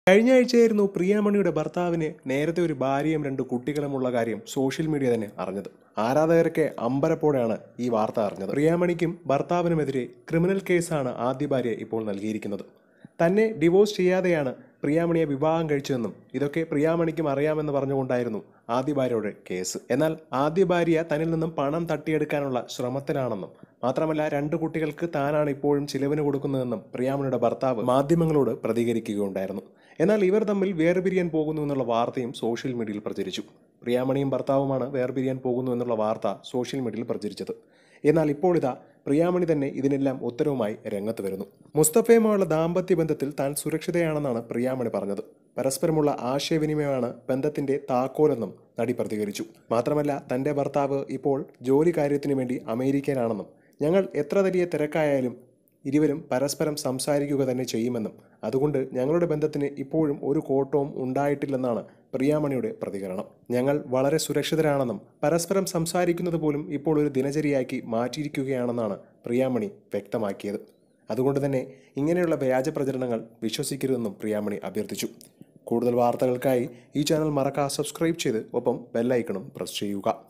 കഴിഞ്ഞ ആഴ്ചയായിരുന്നു പ്രിയാമണിയുടെ ഭർത്താവിന് നേരത്തെ ഒരു ഭാര്യയും രണ്ട് കുട്ടികളുമുള്ള കാര്യം സോഷ്യൽ മീഡിയ തന്നെ അറിഞ്ഞത് ആരാധകരൊക്കെ അമ്പരപ്പോടെയാണ് ഈ വാർത്ത അറിഞ്ഞത് പ്രിയാമണിക്കും ഭർത്താവിനുമെതിരെ ക്രിമിനൽ കേസാണ് ആദ്യ ഭാര്യ ഇപ്പോൾ നൽകിയിരിക്കുന്നത് തന്നെ ഡിവോഴ്സ് ചെയ്യാതെയാണ് പ്രിയാമണിയെ വിവാഹം കഴിച്ചതെന്നും ഇതൊക്കെ പ്രിയാമണിക്കും അറിയാമെന്ന് പറഞ്ഞുകൊണ്ടായിരുന്നു ആദ്യ ഭാര്യയുടെ കേസ് എന്നാൽ ആദ്യ ഭാര്യ തന്നിൽ നിന്നും പണം തട്ടിയെടുക്കാനുള്ള ശ്രമത്തിലാണെന്നും മാത്രമല്ല രണ്ട് കുട്ടികൾക്ക് താനാണ് ഇപ്പോഴും ചിലവിന് കൊടുക്കുന്നതെന്നും പ്രിയാമണിയുടെ ഭർത്താവ് മാധ്യമങ്ങളോട് പ്രതികരിക്കുകയുണ്ടായിരുന്നു എന്നാൽ ഇവർ തമ്മിൽ വേർപിരിയാൻ പോകുന്നു എന്നുള്ള വാർത്തയും സോഷ്യൽ മീഡിയയിൽ പ്രചരിച്ചു പ്രിയാമണിയും ഭർത്താവുമാണ് വേർപിരിയാൻ പോകുന്നു എന്നുള്ള വാർത്ത സോഷ്യൽ മീഡിയയിൽ പ്രചരിച്ചത് എന്നാൽ ഇപ്പോൾ ഇതാ പ്രിയാമണി തന്നെ ഇതിനെല്ലാം ഉത്തരവുമായി രംഗത്ത് വരുന്നു മുസ്തഫയുമായുള്ള ദാമ്പത്യ ബന്ധത്തിൽ താൻ സുരക്ഷിതയാണെന്നാണ് പ്രിയാമണി പറഞ്ഞത് പരസ്പരമുള്ള ആശയവിനിമയമാണ് ബന്ധത്തിന്റെ താക്കോലെന്നും നടി പ്രതികരിച്ചു മാത്രമല്ല തന്റെ ഭർത്താവ് ഇപ്പോൾ ജോലി കാര്യത്തിനു വേണ്ടി അമേരിക്കയിലാണെന്നും ഞങ്ങൾ എത്ര വലിയ തിരക്കായാലും ഇരുവരും പരസ്പരം സംസാരിക്കുക തന്നെ ചെയ്യുമെന്നും അതുകൊണ്ട് ഞങ്ങളുടെ ബന്ധത്തിന് ഇപ്പോഴും ഒരു കോട്ടവും ഉണ്ടായിട്ടില്ലെന്നാണ് പ്രിയാമണിയുടെ പ്രതികരണം ഞങ്ങൾ വളരെ സുരക്ഷിതരാണെന്നും പരസ്പരം സംസാരിക്കുന്നത് പോലും ഇപ്പോൾ ഒരു ദിനചര്യയാക്കി മാറ്റിയിരിക്കുകയാണെന്നാണ് പ്രിയാമണി വ്യക്തമാക്കിയത് അതുകൊണ്ട് തന്നെ ഇങ്ങനെയുള്ള വ്യാജ പ്രചരണങ്ങൾ വിശ്വസിക്കരുതെന്നും പ്രിയാമണി അഭ്യർത്ഥിച്ചു കൂടുതൽ വാർത്തകൾക്കായി ഈ ചാനൽ മറക്കാതെ സബ്സ്ക്രൈബ് ചെയ്ത് ഒപ്പം ബെല്ലൈക്കണും പ്രസ് ചെയ്യുക